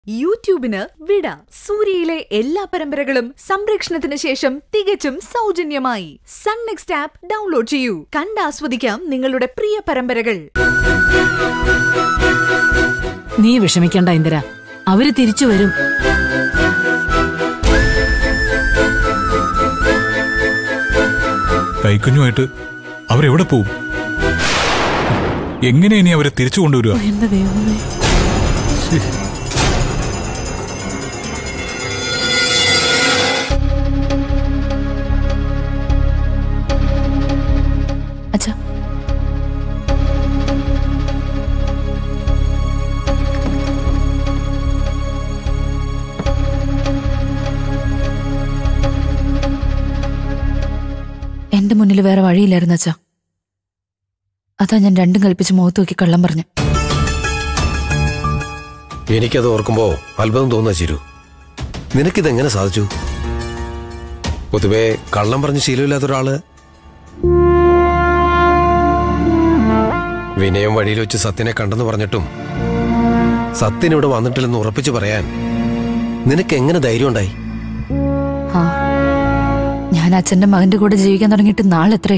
യൂട്യൂബിന് വിട സൂര്യയിലെ എല്ലാ പരമ്പരകളും സംരക്ഷണത്തിന് ശേഷം തികച്ചും സൗജന്യമായി സൺ നെക്സ്റ്റ് ആപ്പ് ഡൗൺലോഡ് ചെയ്യൂ കണ്ടാസ്വദിക്കാം നിങ്ങളുടെ പ്രിയ പരമ്പരകൾ നീ വിഷമിക്കണ്ട ഇന്ദിര അവര് തിരിച്ചു വരും കൈക്കുഞ്ഞുമായിട്ട് അവരെവിടെ പോവും എങ്ങനെ ഇനി അവരെ തിരിച്ചു കൊണ്ടുവരിക എന്റെ ദൈവമേ അച്ഛാ എന്റെ മുന്നിൽ വേറെ വഴിയില്ലായിരുന്നു അച്ഛാ അതാ ഞാൻ രണ്ടും കൽപ്പിച്ച് മുഖത്ത് നോക്കി കള്ളം പറഞ്ഞു എനിക്കത് ഓർക്കുമ്പോ അത്ഭുതം തോന്നുക ചിരു നിനക്കിതെങ്ങനെ സാധിച്ചു പൊതുവെ കള്ളം പറഞ്ഞ് ശീലമില്ലാത്ത ഒരാള് വിനയം വഴിയിൽ വെച്ച് സത്യനെ കണ്ടെന്ന് പറഞ്ഞിട്ടും സത്യൻ ഇവിടെ വന്നിട്ടില്ലെന്ന് ഉറപ്പിച്ചു പറയാൻ നിനക്ക് എങ്ങനെ ധൈര്യം ഉണ്ടായി ആ ഞാൻ അച്ഛന്റെ മകന്റെ കൂടെ ജീവിക്കാൻ തുടങ്ങിയിട്ട് നാളെത്രേ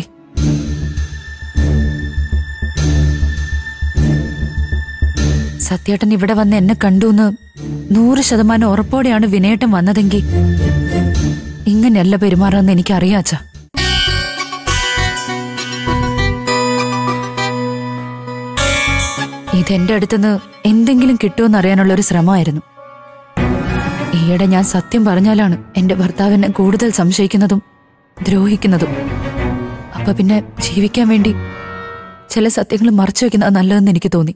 സത്യേട്ടൻ ഇവിടെ വന്ന് എന്നെ കണ്ടുന്ന് നൂറ് ശതമാനം ഉറപ്പോടെയാണ് വിനയേട്ടൻ വന്നതെങ്കിൽ ഇങ്ങനെയല്ല പെരുമാറാന്ന് എനിക്കറിയാം അച്ഛാ ഇതെന്റെ അടുത്തുനിന്ന് എന്തെങ്കിലും കിട്ടുമെന്ന് അറിയാനുള്ള ഒരു ശ്രമമായിരുന്നു ഈയിടെ ഞാൻ സത്യം പറഞ്ഞാലാണ് എന്റെ ഭർത്താവിനെ കൂടുതൽ സംശയിക്കുന്നതും ദ്രോഹിക്കുന്നതും അപ്പൊ പിന്നെ ജീവിക്കാൻ വേണ്ടി ചില സത്യങ്ങൾ മറച്ചു വെക്കുന്നത് നല്ലതെന്ന് എനിക്ക് തോന്നി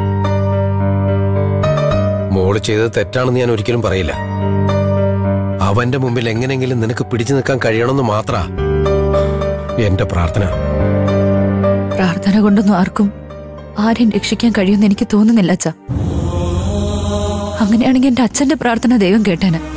മോള് ചെയ്തത് തെറ്റാണെന്ന് ഞാൻ ഒരിക്കലും പറയില്ല അവന്റെ മുമ്പിൽ എങ്ങനെയെങ്കിലും നിനക്ക് പിടിച്ചു നിൽക്കാൻ കഴിയണമെന്ന് മാത്ര എന്റെ പ്രാർത്ഥന പ്രാർത്ഥന കൊണ്ടൊന്നും ആർക്കും ആരെയും രക്ഷിക്കാൻ കഴിയുമെന്ന് എനിക്ക് തോന്നുന്നില്ല അച്ഛ അങ്ങനെയാണെങ്കിൽ എന്റെ അച്ഛന്റെ പ്രാർത്ഥന ദൈവം കേട്ടേനെ